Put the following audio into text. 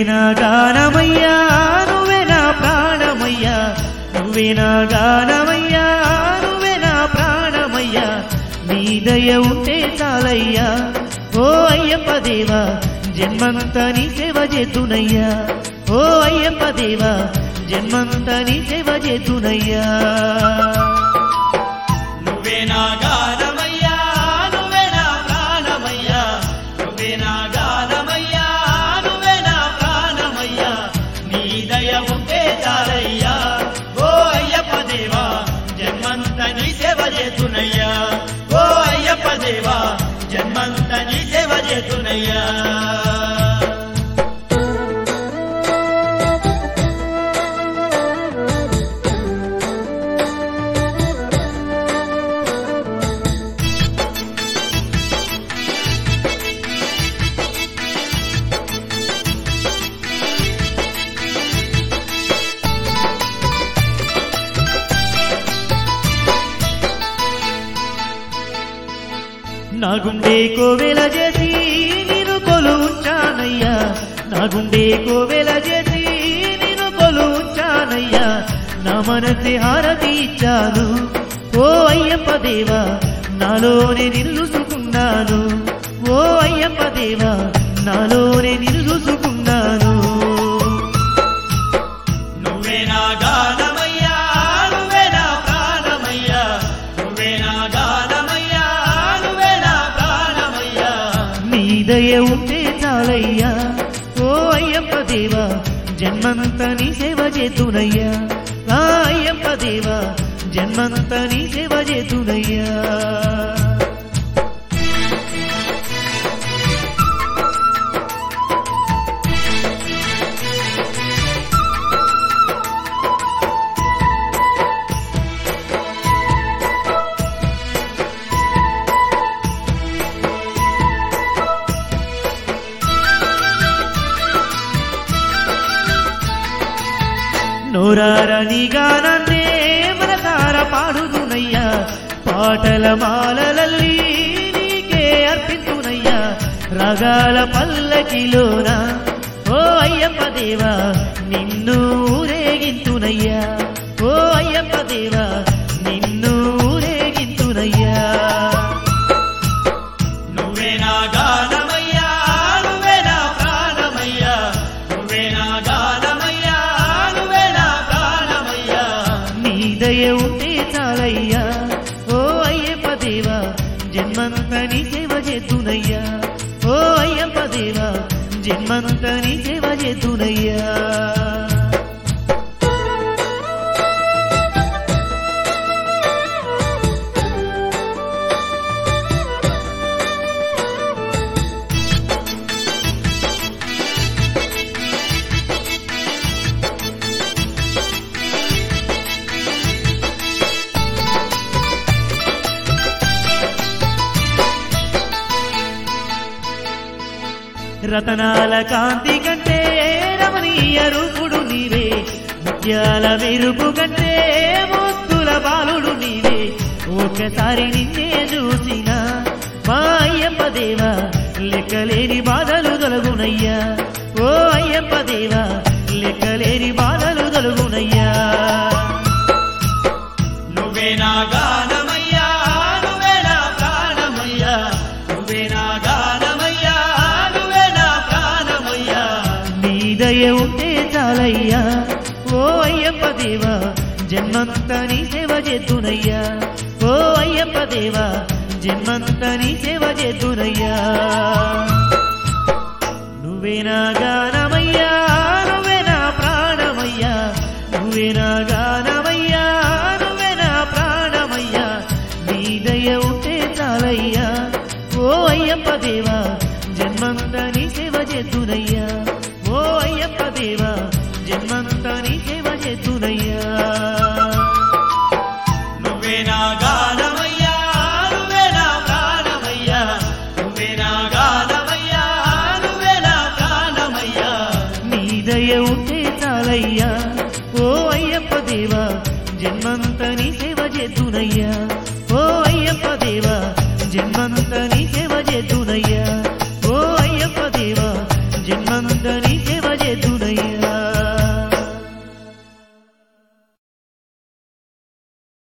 నా గానమయ్యా నువ్వే నా ప్రాణమయ్యా నువ్వే నా గానమయ్యా నువ్వే నా ప్రాణమయ్యా నీ దయ ఉంటే చాలయ్యా ఓ అయ్యప్ప దేవా జన్మంతా నీ సేవ చేతునయ్యా ఓ అయ్యప్ప దేవా జన్మంతా నీ సేవ చేతునయ్యా నువ్వే నా గానమయ్యా నువ్వే నా ప్రాణమయ్యా నువ్వే నా గానమయ్యా నువ్వే నా ప్రాణమయ్యా నీ దయ ఉంటే చాలయ్యా ఓ అయ్యప్ప దేవా జన్మంత నీ సేవ చేతునయ్యా ఓ అయ్యప్ప దేవా జన్మంత నీ సేవ చేతునయ్యా నా గుండె కోవెల చేసి నేను కొలు ఉంచానయ్యా నా గుండె కోవెల చేసి నేను కొలు ఉంచానయ్యా నా మనసి హారతి ఇచ్చాను ఓ అయ్యప్ప దేవా నాలోనే నిలుసుకున్నాను ఓ అయ్యప్ప దేవా నాలోనే నిలుసుకున్నాను నువ్వే నా గానమయ్యా నువ్వే నా ప్రాణమయ్యా నువ్వే నా గానమయ్యా నువ్వే నా ప్రాణమయ్యా నీ దయ ఉంటే చాలయ్యా ఓ అయ్యప్ప దేవా జన్మంతా నీ సేవ చేతునయ్యా ఆ అయ్యప్ప దేవా జన్మంతా నీ సేవ చేతునయ్యా నోరార నీ గానాన్నే మనసార పాడుదునయ్యా పాటల మాలలల్లి నీకే అర్పించునయ్యా రగాల పల్లకిలోన ఓ అయ్యప్ప దేవా నిన్ను ఊరేగింతునయ్యా ఓ అయ్యప్ప దేవా నిన్ను ఊరేగింతునయ్యా నువ్వే నా గానమయ్యా నువ్వే నా ప్రాణమయ్యా నువ్వే నా గానమయ్యా నువ్వే నా ప్రాణమయ్యా నీ దయ ఉంటే చాలయ్యా ఓ అయ్యప్ప దేవా జన్మంత నీ సేవ చేతునయ్యా ఓ అయ్యప్ప దేవా జన్మంత నీ సేవ చేతునయ్యా రతనాల కాంతి కంటే రమణీయ రూపుడు నీవే ముత్యాల మెరుపు కంటే ముత్తుల బాలుడు నీవే ఒకసారి నిన్నే చూసిన మా అయ్యప్ప దేవా లెక్కలేని బాధలు తొలగునయ్యా ఓ అయ్యప్ప దేవా లెక్కలేని బాధలు తొలగునయ్యా నువ్వే నా గానమయ్యా నువ్వే నా ప్రాణమయ్యా నువ్వే నా గానమయ్యా నువ్వే నా ప్రాణమయ్యా నీ దయ ఉంటే చాలయ్యా ఓ అయ్యప్ప దేవా జన్మంతా నీ సేవ చేతునయ్యా ఓ అయ్యప్ప దేవా జన్మంతా నీ సేవ చేతునయ్యా నువ్వే నా గానమయ్యా నువ్వే నా ప్రాణమయ్యా నువ్వే నా గానమయ్యా నువ్వే నా ప్రాణమయ్యా నీ దయ ఉంటే చాలయ్యా ఓ అయ్యప్ప దేవా జన్మంతా నీ సేవ చేతునయ్యా ఓ అయ్యప్ప దేవా జన్మంతా నీ సేవ చేతునయ్యా నువ్వే నా గానమయ్యా నువ్వే నా ప్రాణమయ్యా నువ్వే నా గానమయ్యా నువ్వే నా ప్రాణమయ్యా నీ దయ ఉంటే చాలయ్యా ఓ అయ్యప్ప దేవా జన్మంతా నీ సేవ చేతునయ్యా ఓ అయ్యప్ప దేవా జన్మంతా నీ సేవ చేతునయ్యా